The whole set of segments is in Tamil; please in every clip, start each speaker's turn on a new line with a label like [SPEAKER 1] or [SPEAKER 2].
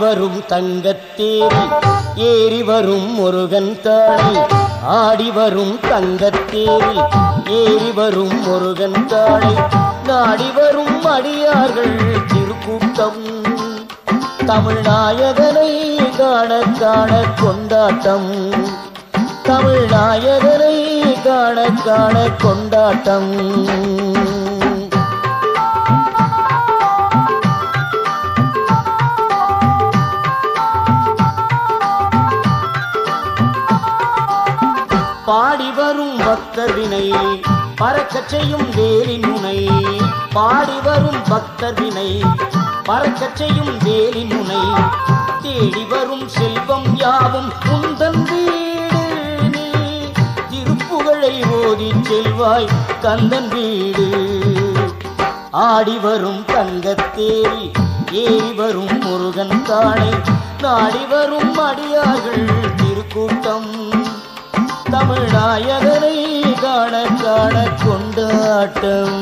[SPEAKER 1] வரும் தங்கத்தேரி ஏறி வரும் முருகன் தாளை ஆடி வரும் தங்கத்தேரி ஏறி வரும் முருகன் தாளை நாடி வரும் அடியார்கள் திருக்கூட்டம் தமிழ்நாயகனை காண காண கொண்டாட்டம் தமிழ்நாயகனை காண காண கொண்டாட்டம் பாடி வரும் பக்தர் வினை பறக்கச் செய்யும் வேலின் முனை பாடி வரும் பக்தர் வினை பறக்கச் செய்யும் வேலின் முனை தேடி வரும் செல்வம் யாவும் உந்தன் வீடு நீ திருப்புகழை ஓதி செல்வாய் கந்தன் வீடு ஆடி வரும் தங்கத்தேரி ஏறி வரும் முருகன் காளை நாடி வரும் அடியார்கள் திருக்கூட்டம் தமிழ்நாயகனை காண காண கொண்டாட்டம்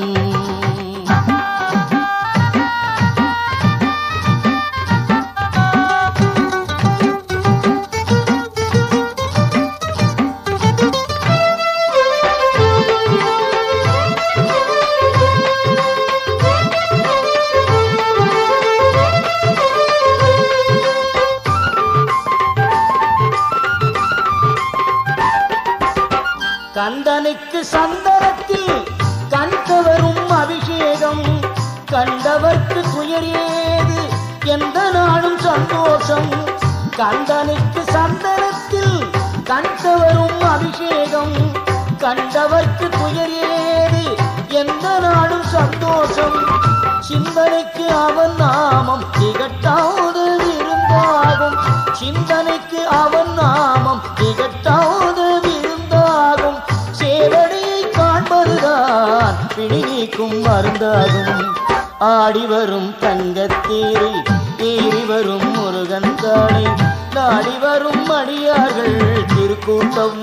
[SPEAKER 1] கந்தனுக்கு சந்தனத்தில் கண்டவரும் அபிஷேகம் கண்டவர்க்கு துயர் ஏது எந்த நாளும் சந்தோஷம் கந்தனுக்கு சந்தனத்தில் கண்டவரும் அபிஷேகம் கண்டவர்க்கு துயர் ஏது எந்த நாளும் சந்தோஷம் சிந்தனைக்கு அவன் நாமம் திகட்டாத விருந்தாகும் சிந்தனைக்கு அவன் நாமம் திகட்டாத விருந்தாகும் சேவடியை காண்பதுதான் பிடி நீக்கும் மருந்தாகும் ஆடி வரும் தங்கத்தேரி ஏறி வரும் முருகன் காளை நாடி வரும் அடியார்கள் திருக்கூட்டம்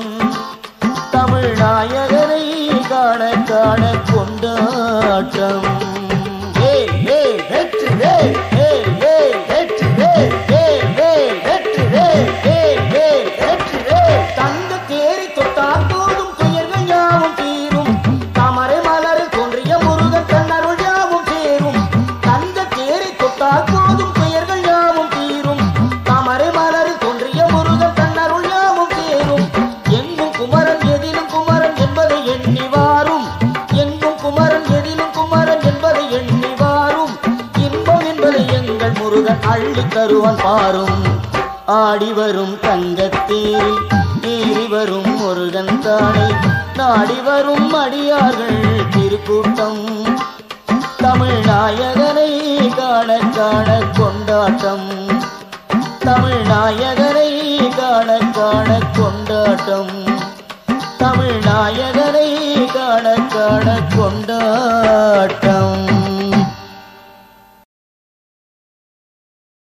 [SPEAKER 1] தமிழ்நாயகனை காண காண கொண்டாட்டம் ஏய், ஏய், வெற்றி வேல், ஏய், ஏய், வெற்றி வேல், ஏய், ஏய், வெற்றி வேல், ஏய், ஏய், வெற்றி வேல். தங்கத் தேரி தொட்டால் போதும் துயர்கள் யாவும் தீரும் தாமரை மலரில் தோன்றிய முருகன் தன்னருள் யாவும் சேரும் தங்கத் தேரி தொட்டால் போதும் துயர்கள் யாவும் தீரும் தாமரை மலரில் தோன்றிய முருகன் தன்னருள் யாவும் சேரும் எங்கும் குமரன் எதிலும் குமரன் என்பதை எண்ணி வாரும் எங்கும் குமரன் எதிலும் குமரன் என்பதை எண்ணி வாரும் இன்பம் என்பதை எங்கள் முருகன் அள்ளி தருவான் பாரும் ஆடி வரும் தங்கத்தேரி ஏறி வரும் முருகன் தாளை நாடி வரும் அடியார்கள் திருக்கூட்டம் தமிழ்நாயகனை காண காண கொண்டாட்டம் தமிழ்நாயகனை காண காண கொண்டாட்டம் தமிழ்நாயகனை காண காண கொண்டாட்டம்